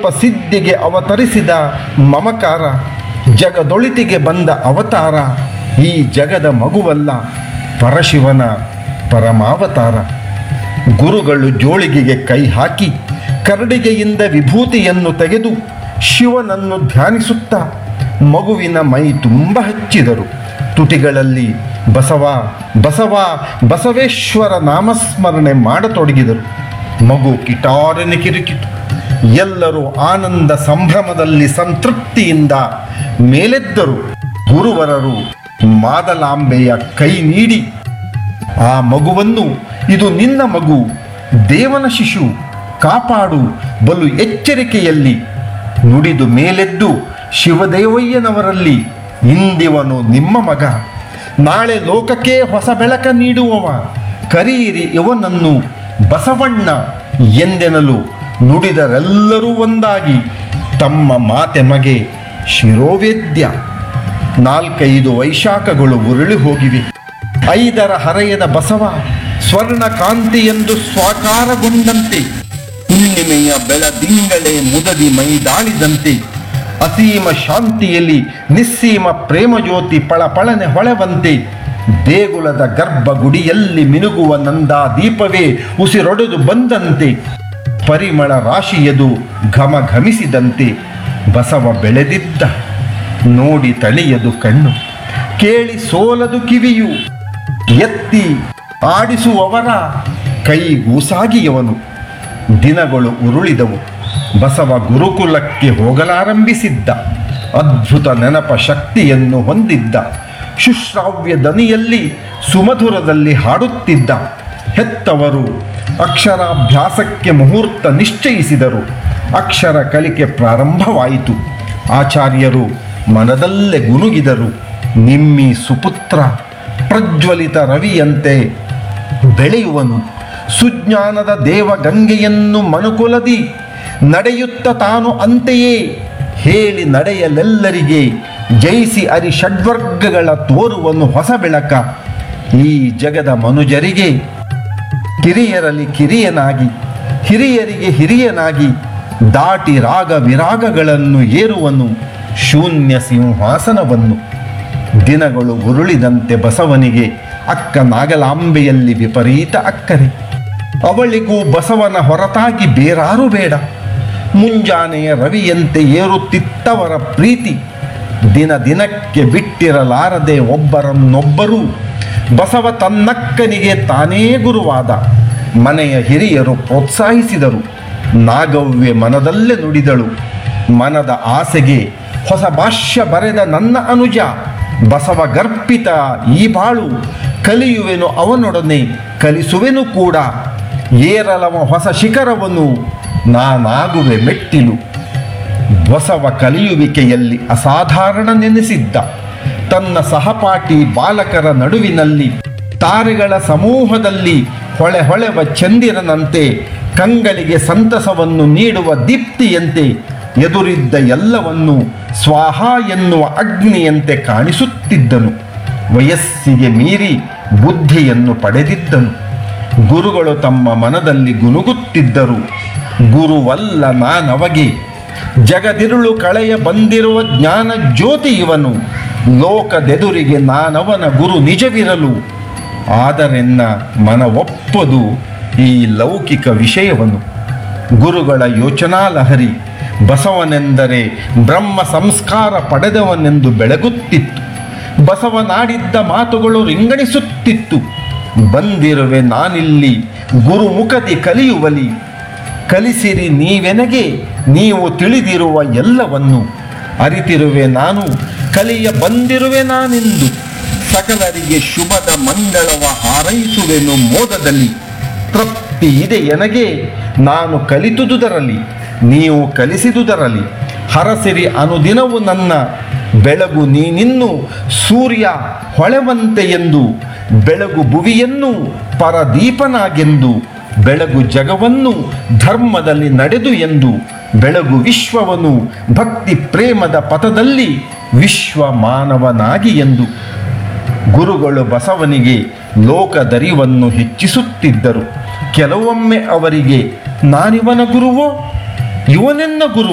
ಸಂಕಲ್ಪ ಸಿದ್ಧಿಗೆ ಅವತರಿಸಿದ ಮಮಕಾರ ಜಗದೊಳಿತಿಗೆ ಬಂದ ಅವತಾರ ಈ ಜಗದ ಮಗುವಲ್ಲ ಪರಶಿವನ ಪರಮಾವತಾರ ಗುರುಗಳು ಜೋಳಿಗೆಗೆ ಕೈ ಹಾಕಿ ಕರಡಿಗೆಯಿಂದ ವಿಭೂತಿಯನ್ನು ತೆಗೆದು ಶಿವನನ್ನು ಧ್ಯಾನಿಸುತ್ತಾ ಮಗುವಿನ ಮೈ ತುಂಬ ಹಚ್ಚಿದರು ತುಟಿಗಳಲ್ಲಿ ಬಸವ ಬಸವ ಬಸವೇಶ್ವರ ನಾಮಸ್ಮರಣೆ ಮಾಡತೊಡಗಿದರು ಮಗು ಕಿಟಾರನೆ ಕಿರುಕಿತು ಎಲ್ಲರೂ ಆನಂದ ಸಂಭ್ರಮದಲ್ಲಿ ಸಂತೃಪ್ತಿಯಿಂದ ಮೇಲೆದ್ದರು ಗುರುವರರು ಮಾದಲಾಂಬೆಯ ಕೈ ನೀಡಿ ಆ ಮಗುವನ್ನು ಇದು ನಿನ್ನ ಮಗು ದೇವನ ಶಿಶು ಕಾಪಾಡು ಬಲು ಎಚ್ಚರಿಕೆಯಲ್ಲಿ ನುಡಿದು ಮೇಲೆದ್ದು ಶಿವದೇವಯ್ಯನವರಲ್ಲಿ ಇಂದಿವನು ನಿಮ್ಮ ಮಗ ನಾಳೆ ಲೋಕಕ್ಕೆ ಹೊಸ ಬೆಳಕ ನೀಡುವವ ಕರೀರಿ ಇವನನ್ನು ಬಸವಣ್ಣ ಎಂದೆನಲು ನುಡಿದರೆಲ್ಲರೂ ಒಂದಾಗಿ ತಮ್ಮ ಮಾತೆಮಗೆ ಶಿರೋವೇದ್ಯ ನಾಲ್ಕೈದು ವೈಶಾಖಗಳು ಉರುಳಿ ಹೋಗಿವೆ ಐದರ ಹರೆಯದ ಬಸವ ಸ್ವರ್ಣ ಕಾಂತಿಯೆಂದು ಸ್ವಾಕಾರಗೊಂಡಂತೆ ಹುಣ್ಣಿಮೆಯ ಬೆಳದಿಂಗಳೇ ಮುದದಿ ಮೈದಾಳಿದಂತೆ ಅಸೀಮ ಶಾಂತಿಯಲ್ಲಿ ನಿಸ್ಸೀಮ ಪ್ರೇಮಜ್ಯೋತಿ ಪಳಪಳನೆ ಹೊಳೆವಂತೆ ದೇಗುಲದ ಗರ್ಭಗುಡಿಯಲ್ಲಿ ಮಿನುಗುವ ನಂದಾ ದೀಪವೇ ಉಸಿರೊಡೆದು ಬಂದಂತೆ ಪರಿಮಳ ರಾಶಿಯದು ಘಮ ಘಮಿಸಿದಂತೆ ಬಸವ ಬೆಳೆದಿದ್ದ ನೋಡಿ ತಳಿಯದು ಕಣ್ಣು ಕೇಳಿ ಸೋಲದು ಕಿವಿಯು ಎತ್ತಿ ಆಡಿಸುವವರ ಕೈಗೂಸಾಗಿಯವನು ದಿನಗಳು ಉರುಳಿದವು ಬಸವ ಗುರುಕುಲಕ್ಕೆ ಹೋಗಲಾರಂಭಿಸಿದ್ದ ಅದ್ಭುತ ನೆನಪ ಶಕ್ತಿಯನ್ನು ಹೊಂದಿದ್ದ ಶುಶ್ರಾವ್ಯ ದನಿಯಲ್ಲಿ ಸುಮಧುರದಲ್ಲಿ ಹಾಡುತ್ತಿದ್ದ ಹೆತ್ತವರು ಅಕ್ಷರಾಭ್ಯಾಸಕ್ಕೆ ಮುಹೂರ್ತ ನಿಶ್ಚಯಿಸಿದರು ಅಕ್ಷರ ಕಲಿಕೆ ಪ್ರಾರಂಭವಾಯಿತು ಆಚಾರ್ಯರು ಮನದಲ್ಲೇ ಗುನುಗಿದರು ನಿಮ್ಮಿ ಸುಪುತ್ರ ಪ್ರಜ್ವಲಿತ ರವಿಯಂತೆ ಬೆಳೆಯುವನು ಸುಜ್ಞಾನದ ದೇವಗಂಗೆಯನ್ನು ಮನುಕುಲದಿ ನಡೆಯುತ್ತ ತಾನು ಅಂತೆಯೇ ಹೇಳಿ ನಡೆಯಲೆಲ್ಲರಿಗೆ ಜಯಿಸಿ ಅರಿ ಷಡ್ವರ್ಗಗಳ ತೋರುವನು ಹೊಸ ಬೆಳಕ ಈ ಜಗದ ಮನುಜರಿಗೆ ಕಿರಿಯರಲ್ಲಿ ಕಿರಿಯನಾಗಿ ಹಿರಿಯರಿಗೆ ಹಿರಿಯನಾಗಿ ದಾಟಿ ರಾಗ ವಿರಾಗಗಳನ್ನು ಏರುವನು ಶೂನ್ಯ ಸಿಂಹಾಸನವನ್ನು ದಿನಗಳು ಉರುಳಿದಂತೆ ಬಸವನಿಗೆ ಅಕ್ಕ ನಾಗಲಾಂಬೆಯಲ್ಲಿ ವಿಪರೀತ ಅಕ್ಕರೆ ಅವಳಿಗೂ ಬಸವನ ಹೊರತಾಗಿ ಬೇರಾರು ಬೇಡ ಮುಂಜಾನೆಯ ರವಿಯಂತೆ ಏರುತ್ತಿತ್ತವರ ಪ್ರೀತಿ ದಿನ ದಿನಕ್ಕೆ ಬಿಟ್ಟಿರಲಾರದೆ ಒಬ್ಬರನ್ನೊಬ್ಬರು ಬಸವ ತನ್ನಕ್ಕನಿಗೆ ತಾನೇ ಗುರುವಾದ ಮನೆಯ ಹಿರಿಯರು ಪ್ರೋತ್ಸಾಹಿಸಿದರು ನಾಗವ್ಯ ಮನದಲ್ಲೇ ನುಡಿದಳು ಮನದ ಆಸೆಗೆ ಹೊಸ ಭಾಷ್ಯ ಬರೆದ ನನ್ನ ಅನುಜ ಬಸವ ಗರ್ಪಿತ ಈ ಬಾಳು ಕಲಿಯುವೆನು ಅವನೊಡನೆ ಕಲಿಸುವೆನು ಕೂಡ ಏರಲವ ಹೊಸ ಶಿಖರವನ್ನು ನಾನಾಗುವೆ ಮೆಟ್ಟಿಲು ಬಸವ ಕಲಿಯುವಿಕೆಯಲ್ಲಿ ಅಸಾಧಾರಣ ನೆನೆಸಿದ್ದ ತನ್ನ ಸಹಪಾಠಿ ಬಾಲಕರ ನಡುವಿನಲ್ಲಿ ತಾರೆಗಳ ಸಮೂಹದಲ್ಲಿ ಹೊಳೆ ಹೊಳೆವ ಚಂದಿರನಂತೆ ಕಂಗಳಿಗೆ ಸಂತಸವನ್ನು ನೀಡುವ ದೀಪ್ತಿಯಂತೆ ಎದುರಿದ್ದ ಎಲ್ಲವನ್ನು ಸ್ವಾಹ ಎನ್ನುವ ಅಗ್ನಿಯಂತೆ ಕಾಣಿಸುತ್ತಿದ್ದನು ವಯಸ್ಸಿಗೆ ಮೀರಿ ಬುದ್ಧಿಯನ್ನು ಪಡೆದಿದ್ದನು ಗುರುಗಳು ತಮ್ಮ ಮನದಲ್ಲಿ ಗುನುಗುತ್ತಿದ್ದರು ಗುರುವಲ್ಲ ನಾನವಗೆ ಜಗದಿರುಳು ಕಳೆಯ ಬಂದಿರುವ ಜ್ಞಾನ ಜ್ಯೋತಿ ಇವನು ಲೋಕದೆದುರಿಗೆ ನಾನವನ ಗುರು ನಿಜವಿರಲು ಆದರೆನ್ನ ಮನ ಒಪ್ಪದು ಈ ಲೌಕಿಕ ವಿಷಯವನ್ನು ಗುರುಗಳ ಯೋಚನಾ ಲಹರಿ ಬಸವನೆಂದರೆ ಬ್ರಹ್ಮ ಸಂಸ್ಕಾರ ಪಡೆದವನೆಂದು ಬೆಳಗುತ್ತಿತ್ತು ಬಸವನಾಡಿದ್ದ ಮಾತುಗಳು ರಿಂಗಣಿಸುತ್ತಿತ್ತು ಬಂದಿರುವೆ ನಾನಿಲ್ಲಿ ಗುರುಮುಖದಿ ಕಲಿಯುವಲಿ ಕಲಿಸಿರಿ ನೀವೆನಗೆ ನೀವು ತಿಳಿದಿರುವ ಎಲ್ಲವನ್ನು ಅರಿತಿರುವೆ ನಾನು ಕಲಿಯ ಬಂದಿರುವೆ ನಾನೆಂದು ಸಕಲರಿಗೆ ಶುಭದ ಮಂಗಳವ ಹಾರೈಸುವೆನು ಮೋದದಲ್ಲಿ ತೃಪ್ತಿ ಇದೆ ಎನಗೆ ನಾನು ಕಲಿತುದುದರಲಿ ನೀವು ಕಲಿಸಿದುದರಲಿ ಹರಸಿರಿ ಅನುದಿನವು ನನ್ನ ಬೆಳಗು ನೀನಿನ್ನು ಸೂರ್ಯ ಹೊಳೆವಂತೆ ಎಂದು ಬೆಳಗು ಭುವಿಯನ್ನು ಪರದೀಪನಾಗೆಂದು ಬೆಳಗು ಜಗವನ್ನು ಧರ್ಮದಲ್ಲಿ ನಡೆದು ಎಂದು ಬೆಳಗು ವಿಶ್ವವನ್ನು ಭಕ್ತಿ ಪ್ರೇಮದ ಪಥದಲ್ಲಿ ವಿಶ್ವ ಮಾನವನಾಗಿ ಎಂದು ಗುರುಗಳು ಬಸವನಿಗೆ ಲೋಕದರಿವನ್ನು ಹೆಚ್ಚಿಸುತ್ತಿದ್ದರು ಕೆಲವೊಮ್ಮೆ ಅವರಿಗೆ ನಾನಿವನ ಗುರುವೋ ಇವನೆನ್ನ ಗುರು